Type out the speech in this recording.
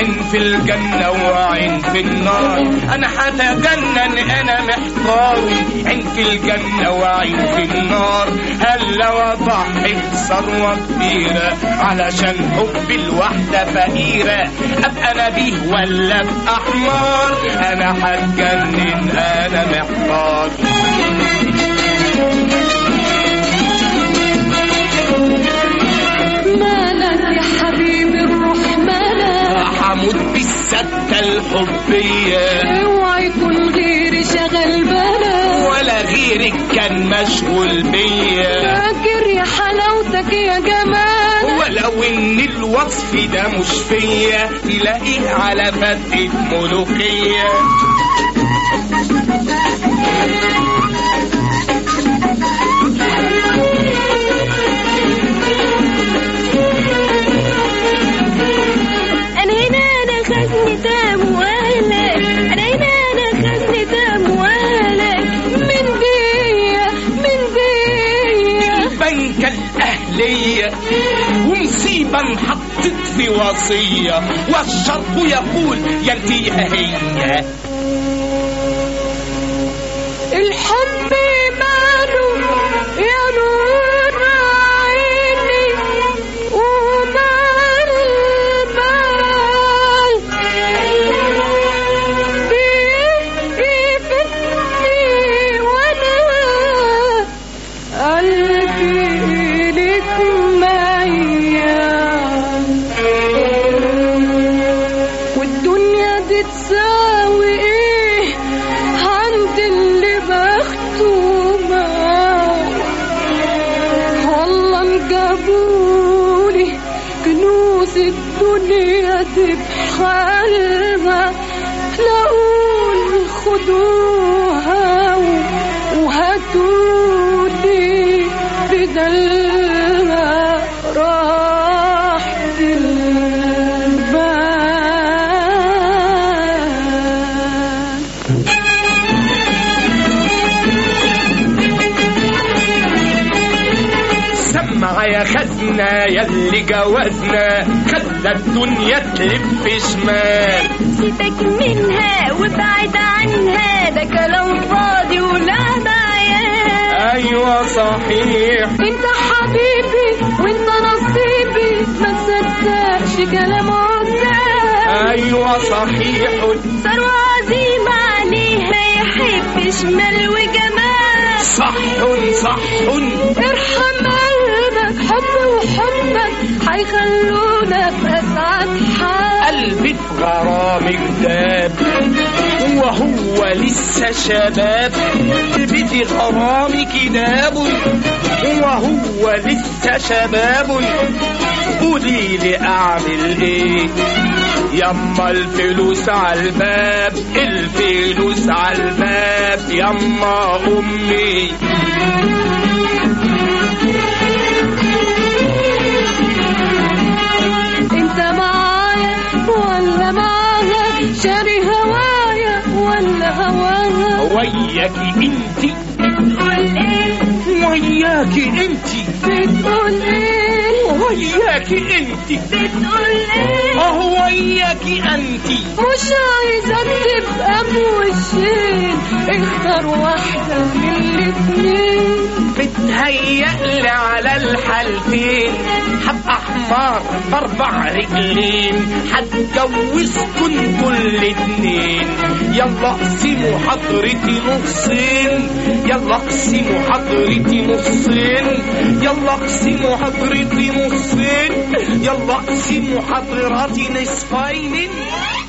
عين في الجنة وعين في النار أنا هتجنن أنا محتار عين في الجنة وعين في النار هل لو أضحي بثروة كبيرة علشان حب الواحدة فقيرة أبقى نبيه ولا أبقى حمار أنا هتجنن أنا محتار مالك يا حبيبي الروح مالك هموت بالسكة الحبية اوعى يكون غيري شغل بالك ولا غيرك كان مشغول بيا فاكر يا حلاوتك يا جمالك ولو ان الوصف ده مش فيا تلاقيه على فتة ملوخية انا هنا انا خزنة اموالك انا هنا انا خزنة اموالك من بيا من بيا البنكة الأهلية ومصيبة انحطت في وصية والشرط يقول يا انتي يا هي الحب ماله يا نور عيني ومال المال بيفتني وانا قلبي لك ميال والدنيا دي تساوي ايه عند اللي مختومة والله انجابولي كنوز الدنيا دي بحالها لقول خدوها وهاتولي بدلها راحة البال سمع يا خزنة يلي جوازنا خلى الدنيا تلف شمال سيبك منها وابعد عنها ده كلام فاضي ولعب عيال ايوه صحيح انت حبيبي وانت نصيبي ما تصدقش كلام عزال ايوه صحيح ثروة عظيمة عليها يحب شمال وجمال صح صح ارحم قلبك حب وحبك هيخلونا في اسعد حال قلبي في غرامك داب وهو لسه شباب قلبي في غرامك داب وهو لسه شباب قولي لي اعمل ايه يما الفلوس على الباب الفلوس على الباب يما امي انت معايا ولا معاها شاري هوايا ولا هواها وياكي انتي بتقول ايه وياكي انتي بتقول ايه وياكي انتي بتقول ايه اه وياكي انتي مش عايزك تبقى بوشين اختار واحدة من الاتنين بتهيألي على الحالتين هبقى حمار باربع رجلين هتجوزكن كل اتنين يلا اقسموا حضرتي نصين يلا اقسموا حضرتي نصين يلا اقسموا حضرتي نصين يلا اقسموا حضرتي نصفين